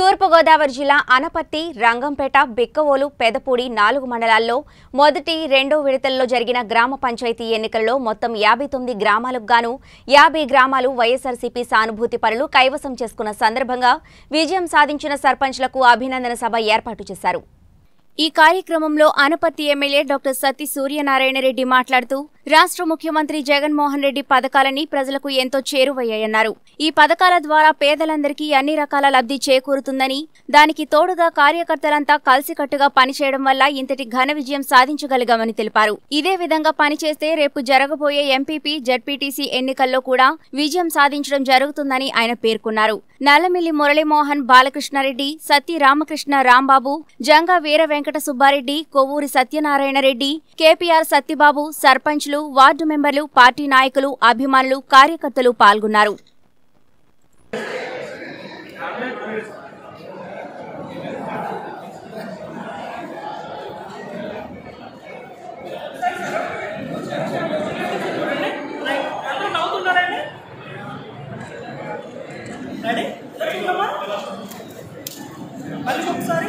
తూర్పుగోదావరి జిల్లా అనపత్తి రంగంపేట బిక్కవోలు పెదపూడి నాలుగు మండలాల్లో మొదటి రెండో విడతల్లో జరిగిన గ్రామ పంచాయతీ ఎన్నికల్లో మొత్తం యాభై తొమ్మిది గ్రామాలకు గాను యాభై గ్రామాలు వైఎస్ఆర్సీపీ సానుభూతి పరులు కైవసం చేసుకున్న సందర్భంగా విజయం సాధించిన సర్పంచ్లకు అభినందన సభ ఏర్పాటు చేశారు ఈ కార్యక్రమంలో అనపత్తి ఎమ్మెల్యే డాక్టర్ సత్తి సూర్యనారాయణ రెడ్డి మాట్లాడుతూ రాష్ట్ర ముఖ్యమంత్రి జగన్మోహన్ రెడ్డి పథకాలని ప్రజలకు ఎంతో చేరువయ్యాయన్నారు ఈ పథకాల ద్వారా పేదలందరికీ అన్ని రకాల లబ్ధి చేకూరుతుందని దానికి తోడుగా కార్యకర్తలంతా కలిసికట్టుగా పనిచేయడం వల్ల ఇంతటి ఘన విజయం సాధించగలిగామని తెలిపారు ఇదే విధంగా పనిచేస్తే రేపు జరగబోయే ఎంపీపీ జడ్పీటీసీ ఎన్నికల్లో కూడా విజయం సాధించడం జరుగుతుందని ఆయన పేర్కొన్నారు నల్లమిల్లి మురళీమోహన్ బాలకృష్ణారెడ్డి సత్తి రామకృష్ణ రాంబాబు జంగా వీర వెంకట సుబ్బారెడ్డి కొవ్వూరి సత్యనారాయణ రెడ్డి కేపీఆర్ సత్తిబాబు సర్పంచ్లు వార్డు మెంబర్లు పార్టీ నాయకులు అభిమానులు కార్యకర్తలు పాల్గొన్నారు అందరూ నవ్వుతున్నారండి రెడీ జరుగుతుందమ్మా మళ్ళీ ఒకసారి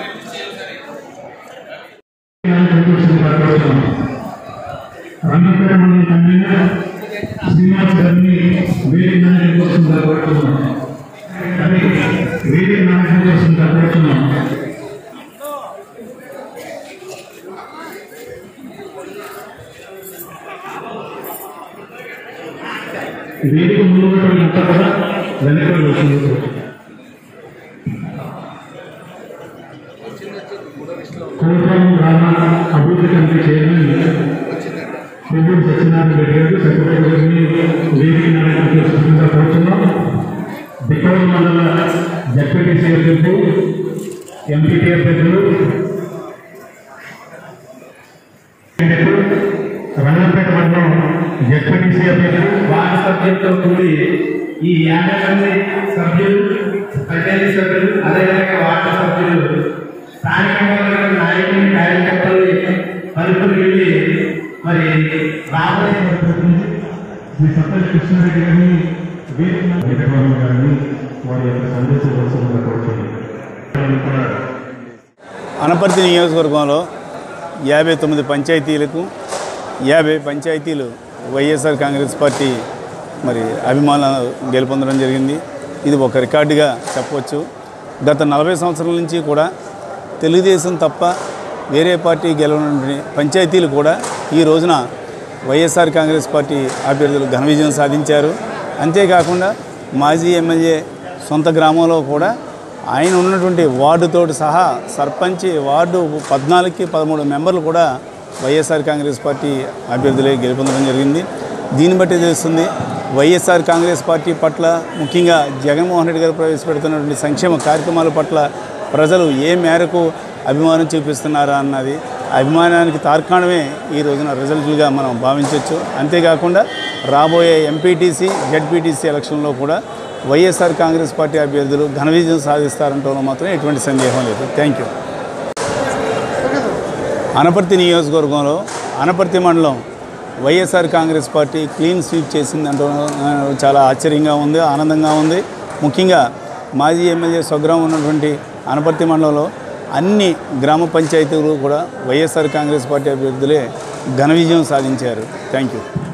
రంగపేట మండలి కన్వీనర్ శ్రీనివాస్ గారిని వేరే నాయకుల కోసం కోరుతున్నాం అది వేరే నాయకుల కోసం కోరుతున్నాం వేదిక ముందు ఉన్నటువంటి కూడా వెనక వచ్చింది కోటం గ్రామ అభివృద్ధి కమిటీ చైర్మన్ కొవ్వూరు సత్యనారాయణ రెడ్డి గారు సెక్రటరీ గారిని వేదిక నాయకులు సూచనగా కోరుతున్నాం బిక్కవరం మండల జడ్పీటీసీ అభ్యర్థులు ఎంపీటీ అభ్యర్థులు రంగంపేట మండలం జడ్పీటీసీ అభ్యర్థులు వార్డు సభ్యులతో కూడి ఈ యాభై మంది సభ్యులు పంచాయతీ సభ్యులు అదేవిధంగా వార్డు సభ్యులు స్థానికంగా ఉన్న నాయకులు కార్యకర్తలు పలుకులు వెళ్ళి మరి రాబోయే మీ సర్పంచ్ కృష్ణారెడ్డి గారిని వేదిక వెంకటరామ గారిని వారి యొక్క సందేశం వలసగా కోరుతున్నాను కూడా అనపర్తి నియోజకవర్గంలో యాభై తొమ్మిది పంచాయతీలకు యాభై పంచాయతీలు వైఎస్ఆర్ కాంగ్రెస్ పార్టీ మరి అభిమానులు గెలుపొందడం జరిగింది ఇది ఒక రికార్డుగా చెప్పవచ్చు గత నలభై సంవత్సరాల నుంచి కూడా తెలుగుదేశం తప్ప వేరే పార్టీ గెలవని పంచాయతీలు కూడా ఈ రోజున వైఎస్ఆర్ కాంగ్రెస్ పార్టీ అభ్యర్థులు ఘన విజయం సాధించారు అంతేకాకుండా మాజీ ఎమ్మెల్యే సొంత గ్రామంలో కూడా ఆయన ఉన్నటువంటి వార్డుతోటి సహా సర్పంచ్ వార్డు పద్నాలుగుకి పదమూడు మెంబర్లు కూడా వైఎస్ఆర్ కాంగ్రెస్ పార్టీ అభ్యర్థులే గెలుపొందడం జరిగింది దీన్ని బట్టి తెలుస్తుంది వైఎస్ఆర్ కాంగ్రెస్ పార్టీ పట్ల ముఖ్యంగా జగన్మోహన్ రెడ్డి గారు ప్రవేశపెడుతున్నటువంటి సంక్షేమ కార్యక్రమాల పట్ల ప్రజలు ఏ మేరకు అభిమానం చూపిస్తున్నారా అన్నది అభిమానానికి తార్కాణమే ఈ రోజున రిజల్ట్లుగా మనం భావించవచ్చు అంతేకాకుండా రాబోయే ఎంపీటీసీ జడ్పీటీసీ ఎలక్షన్లో కూడా వైఎస్ఆర్ కాంగ్రెస్ పార్టీ అభ్యర్థులు ఘన విజయం సాధిస్తారంటంలో మాత్రం ఎటువంటి సందేహం లేదు థ్యాంక్ యూ అనపర్తి నియోజకవర్గంలో అనపర్తి మండలం YSR Congress party clean sweep చేసిందంటూ ఆ, చాలా ఆశ్చర్యంగా ఉంది ఆనందంగా ఉంది ముఖ్యంగా మాజీ ఎమ్మెల్యే స్వగ్రామం ఉన్నటువంటి అనపర్తి మండలంలో అన్ని గ్రామ పంచాయతీలు కూడా వైఎస్ఆర్ కాంగ్రెస్ పార్టీ అభ్యర్థులే ఘన విజయం సాధించారు థ్యాంక్ యూ